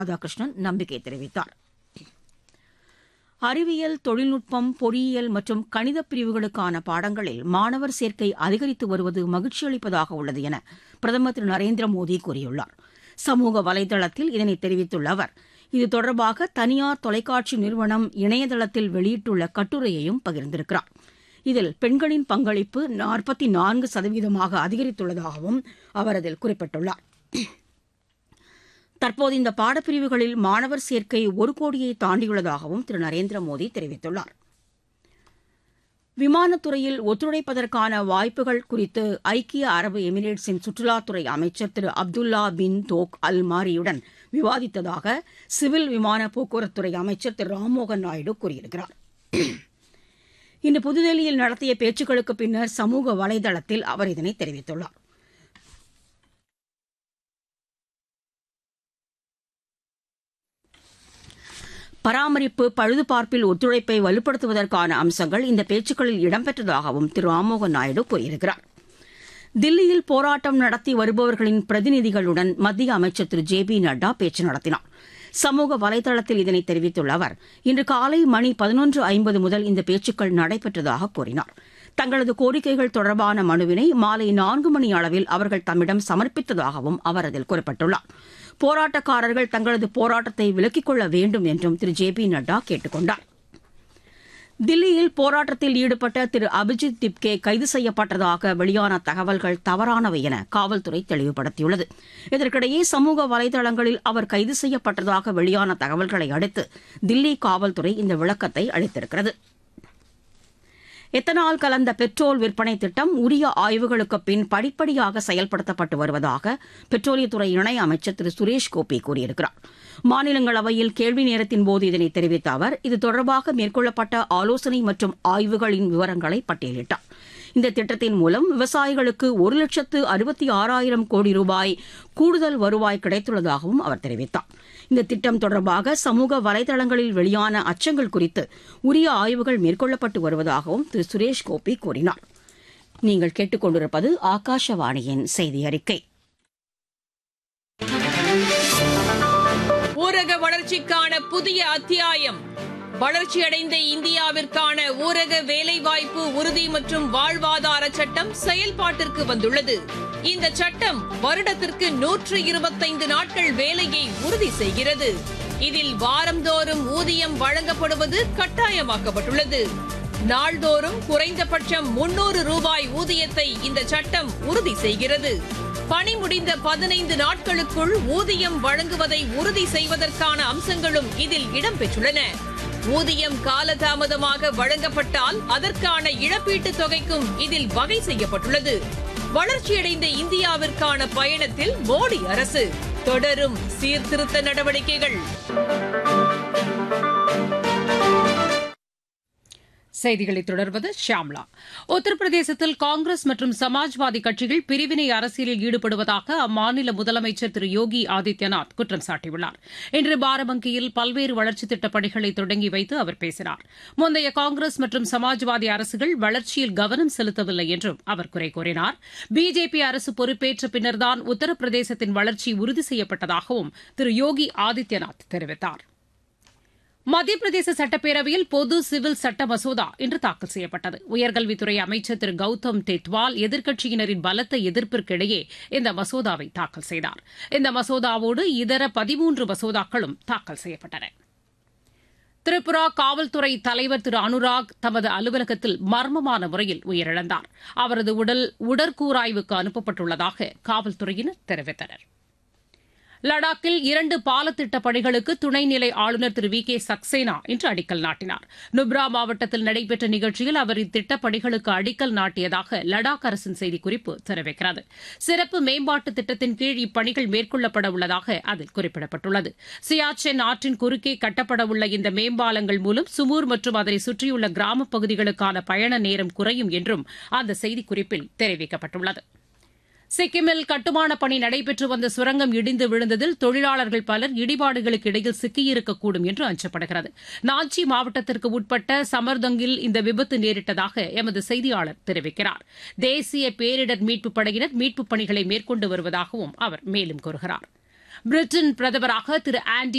ராதாகிருஷ்ணன் நம்பிக்கை தெரிவித்தார் அறிவியல் தொழில்நுட்பம் பொறியியல் மற்றும் கணித பிரிவுகளுக்கான பாடங்களில் மாணவர் சேர்க்கை அதிகரித்து வருவது மகிழ்ச்சியளிப்பதாக உள்ளது என பிரதமர் திரு நரேந்திர மோடி கூறியுள்ளார் சமூக வலைதளத்தில் இதனை தெரிவித்துள்ள அவர் இது தொடர்பாக தனியார் தொலைக்காட்சி நிறுவனம் இணையதளத்தில் வெளியிட்டுள்ள கட்டுரையையும் பகிர்ந்திருக்கிறார் இதில் பெண்களின் பங்களிப்பு நாற்பத்தி நான்கு சதவீதமாக அதிகரித்துள்ளதாகவும் அவர் அதில் குறிப்பிட்டுள்ளார் தற்போது இந்த பாடப்பிரிவுகளில் மாணவர் சேர்க்கை ஒரு கோடியை தாண்டியுள்ளதாகவும் திரு நரேந்திர மோடி தெரிவித்துள்ளார் விமானத்துறையில் ஒத்துழைப்பதற்கான வாய்ப்புகள் குறித்து ஐக்கிய அரபு எமிரேட்ஸின் சுற்றுலாத்துறை அமைச்சர் திரு அப்துல்லா பின் தோக் அல் மாரியுடன் விவாதித்ததாக சிவில் விமான போக்குவரத்துறை அமைச்சர் திரு ராம்மோகன் நாயுடு கூறியிருக்கிறார் இன்று புதுதில்லியில் நடத்திய பேச்சுக்களுக்கு பின்னர் சமூக வலைதளத்தில் அவர் இதனை தெரிவித்துள்ளார் பராமரிப்பு பழுதுபார்ப்பில் ஒத்துழைப்பை வலுப்படுத்துவதற்கான அம்சங்கள் இந்த பேச்சுக்களில் இடம்பெற்றதாகவும் திரு ராம்மோகன் நாயுடு கூறியிருக்கிறார் தில்லியில் போராட்டம் நடத்தி வருபவர்களின் பிரதிநிதிகளுடன் மத்திய அமைச்சர் திரு ஜே பி நட்டா பேச்சு நடத்தினார் சமூக வலைதளத்தில் இதனை தெரிவித்துள்ள அவர் இன்று காலை மணி பதினொன்று ஐம்பது முதல் இந்த பேச்சுக்கள் நடைபெற்றதாக கூறினார் தங்களது கோரிக்கைகள் தொடர்பான மனுவினை மாலை நான்கு மணி அளவில் அவர்கள் தம்மிடம் சமர்ப்பித்ததாகவும் அவர் அதில் குறிப்பிட்டுள்ளார் போராட்டக்காரர்கள் தங்களது போராட்டத்தை விலக்கிக் கொள்ள வேண்டும் என்றும் திரு ஜே பி நட்டா கேட்டுக் கொண்டார் தில்லியில் போராட்டத்தில் ஈடுபட்ட திரு அபிஜித் திப்கே கைது செய்யப்பட்டதாக வெளியான தகவல்கள் தவறானவை என காவல்துறை தெளிவுபடுத்தியுள்ளது இதற்கிடையே சமூக வலைதளங்களில் அவர் கைது செய்யப்பட்டதாக வெளியான தகவல்களை அடுத்து தில்லி காவல்துறை இந்த விளக்கத்தை அளித்திருக்கிறது எத்தனால் கலந்த பெட்ரோல் விற்பனை திட்டம் உரிய ஆய்வுகளுக்கு பின் படிப்படியாக செயல்படுத்தப்பட்டு வருவதாக பெட்ரோலியத்துறை இணை அமைச்சர் திரு சுரேஷ் கோபி கூறியிருக்கிறார் மாநிலங்களவையில் கேள்வி நேரத்தின் போது இதனை தெரிவித்த அவர் இது தொடர்பாக மேற்கொள்ளப்பட்ட ஆலோசனை மற்றும் ஆய்வுகளின் விவரங்களை பட்டியலிட்டார் இந்த திட்டத்தின் மூலம் விவசாயிகளுக்கு ஒரு லட்சத்து அறுபத்தி ஆறாயிரம் கோடி ரூபாய் கூடுதல் வருவாய் கிடைத்துள்ளதாகவும் அவர் தெரிவித்தார் இந்த திட்டம் தொடர்பாக சமூக வலைதளங்களில் வெளியான அச்சங்கள் குறித்து உரிய ஆய்வுகள் மேற்கொள்ளப்பட்டு வருவதாகவும் திரு சுரேஷ் கோபி கூறினார் நீங்கள் கேட்டுக்கொண்டிருப்பது ஆகாஷவாணியின் செய்தி அறிக்கை ஊரக வளர்ச்சிக்கான புதிய அத்தியாயம் வளர்ச்சியடைந்த இந்தியாவிற்கான ஊரக வேலைவாய்ப்பு உறுதி மற்றும் வாழ்வாதார சட்டம் செயல்பாட்டிற்கு வந்துள்ளது இந்த சட்டம் வருடத்திற்கு நூற்று இருபத்தைந்து நாட்கள் வேலையை உறுதி செய்கிறது இதில் வாரந்தோறும் ஊதியம் வழங்கப்படுவது கட்டாயமாக்கப்பட்டுள்ளது நாள்தோறும் குறைந்தபட்சம் முன்னூறு ரூபாய் ஊதியத்தை இந்த சட்டம் உறுதி செய்கிறது பணி முடிந்த பதினைந்து நாட்களுக்குள் ஊதியம் வழங்குவதை உறுதி செய்வதற்கான அம்சங்களும் இதில் இடம்பெற்றுள்ளன ஊதியம் காலதாமதமாக வழங்கப்பட்டால் அதற்கான இழப்பீட்டுத் தொகைக்கும் இதில் வகை செய்யப்பட்டுள்ளது வளர்ச்சியடைந்த இந்தியாவிற்கான பயணத்தில் மோடி அரசு தொடரும் சீர்திருத்த நடவடிக்கைகள் செய்திகளை தொடர்வது ஷியாம்லா உத்தரப்பிரதேசத்தில் காங்கிரஸ் மற்றும் சமாஜ்வாதி கட்சிகள் பிரிவினை அரசியலில் ஈடுபடுவதாக அம்மாநில முதலமைச்சர் திரு யோகி ஆதித்யநாத் குற்றம் சாட்டியுள்ளார் இன்று பாரபங்கியில் பல்வேறு வளர்ச்சித் திட்டப் பணிகளை தொடங்கி வைத்து அவர் பேசினார் முந்தைய காங்கிரஸ் மற்றும் சமாஜ்வாதி அரசுகள் வளர்ச்சியில் கவனம் செலுத்தவில்லை என்றும் அவர் குறை கூறினார் பிஜேபி அரசு பொறுப்பேற்ற பின்னர்தான் உத்தரப்பிரதேசத்தின் வளர்ச்சி உறுதி செய்யப்பட்டதாகவும் திரு யோகி ஆதித்யநாத் தெரிவித்தார் மத்திய பிரதேச சட்டப்பேரவையில் பொது சிவில் சட்ட மசோதா இன்று தாக்கல் செய்யப்பட்டது உயர்கல்வித்துறை அமைச்சர் திரு கௌதம் டெட்வால் எதிர்க்கட்சியினரின் பலத்த எதிர்ப்பிற்கிடையே இந்த மசோதாவை தாக்கல் செய்தார் இந்த மசோதாவோடு இதர பதிமூன்று மசோதாக்களும் தாக்கல் செய்யப்பட்டன திரிபுரா காவல்துறை தலைவர் திரு அனுராக் தமது அலுவலகத்தில் மர்மமான முறையில் உயிரிழந்தார் அவரது உடல் உடற்கூராய்வுக்கு அனுப்பப்பட்டுள்ளதாக காவல்துறையினர் தெரிவித்தனர் லடாக்கில் இரண்டு பாலத்திட்ட பணிகளுக்கு துணைநிலை ஆளுநர் திரு வி கே சக்சேனா இன்று அடிக்கல் நாட்டினார் நுப்ரா மாவட்டத்தில் நடைபெற்ற நிகழ்ச்சியில் அவர் இத்திட்டப் பணிகளுக்கு அடிக்கல் நாட்டியதாக லடாக் அரசின் செய்திக்குறிப்பு தெரிவிக்கிறது சிறப்பு மேம்பாட்டு திட்டத்தின் கீழ் இப்பணிகள் மேற்கொள்ளப்பட உள்ளதாக அதில் குறிப்பிடப்பட்டுள்ளது சியாச்சென் ஆற்றின் குறுக்கே கட்டப்படவுள்ள இந்த மேம்பாலங்கள் மூலம் சுமூர் மற்றும் அதனை சுற்றியுள்ள கிராமப் பகுதிகளுக்கான பயண நேரம் குறையும் என்றும் அந்த செய்திக்குறிப்பில் தெரிவிக்கப்பட்டுள்ளது சிக்கிமில் கட்டுமான பணி நடைபெற்று வந்த சுரங்கம் இடிந்து விழுந்ததில் தொழிலாளர்கள் பலர் இடிபாடுகளுக்கு இடையில் சிக்கியிருக்கக்கூடும் என்று அஞ்சப்படுகிறது நாஞ்சி மாவட்டத்திற்கு உட்பட்ட சமர்தங்கில் இந்த விபத்து நேரிட்டதாக எமது செய்தியாளர் தெரிவிக்கிறார் தேசிய பேரிடர் மீட்புப் படையினர் மீட்புப் பணிகளை மேற்கொண்டு வருவதாகவும் அவர் மேலும் கூறுகிறார் பிரிட்டன் பிரதமராக திரு ஆண்டி